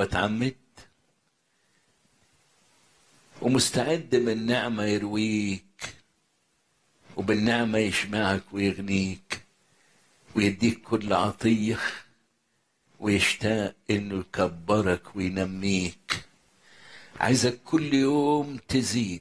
ما اتعمدت ومستعد من نعمة يرويك وبالنعمة يشمعك ويغنيك ويديك كل عطية ويشتاق انه يكبرك وينميك عايزك كل يوم تزيد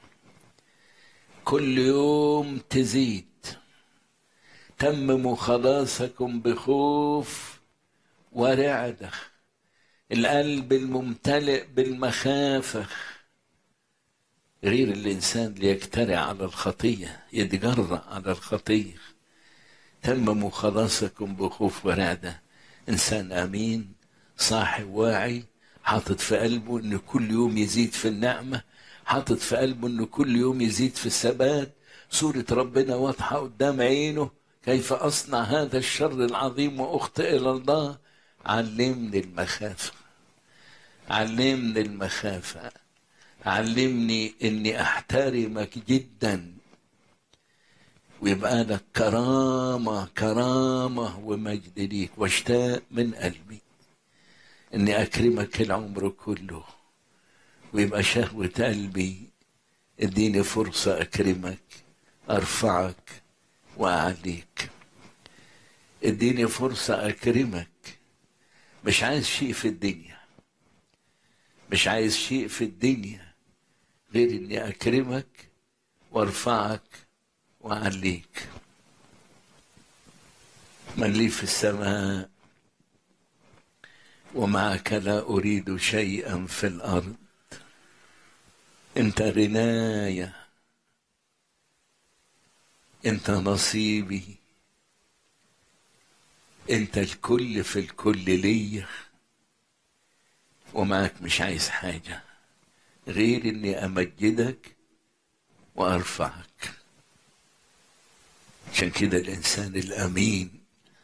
كل يوم تزيد تمموا خلاصكم بخوف ورعدة القلب الممتلئ بالمخافة غير الإنسان ليجترع على الخطية يتجرأ على الخطية تمموا خلاصكم بخوف ورعدة إنسان أمين صاحب واعي حاطط في قلبه إن كل يوم يزيد في النعمة حاطط في قلبه إن كل يوم يزيد في الثبات صورة ربنا واضحة قدام عينه كيف أصنع هذا الشر العظيم وأخطئ إلى الله علمني المخافة علمني المخافة علمني إني أحترمك جدا ويبقى لك كرامة كرامة ومجد ليك واشتاق من قلبي إني أكرمك العمر كله ويبقى شهوة قلبي اديني فرصة أكرمك أرفعك وأعليك اديني فرصة أكرمك مش عايز شيء في الدنيا مش عايز شيء في الدنيا غير إني أكرمك وأرفعك وأعليك من لي في السماء ومعك لا أريد شيئا في الأرض أنت غناية أنت نصيبي أنت الكل في الكل ليا ومعك مش عايز حاجة غير إني أمجدك وأرفعك عشان كده الإنسان الأمين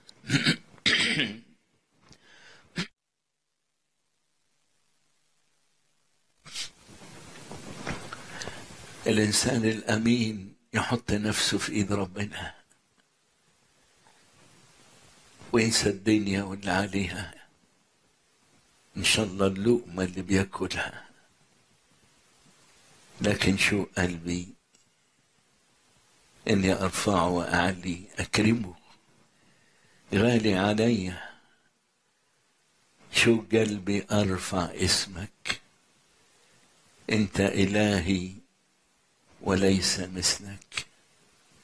الإنسان الأمين يحط نفسه في إيد ربنا وينسى الدنيا واللي عليها إن شاء الله اللقمة اللي بياكلها لكن شو قلبي إني أرفعه وأعلي أكرمه غالي علي شو قلبي أرفع اسمك أنت إلهي وليس مثلك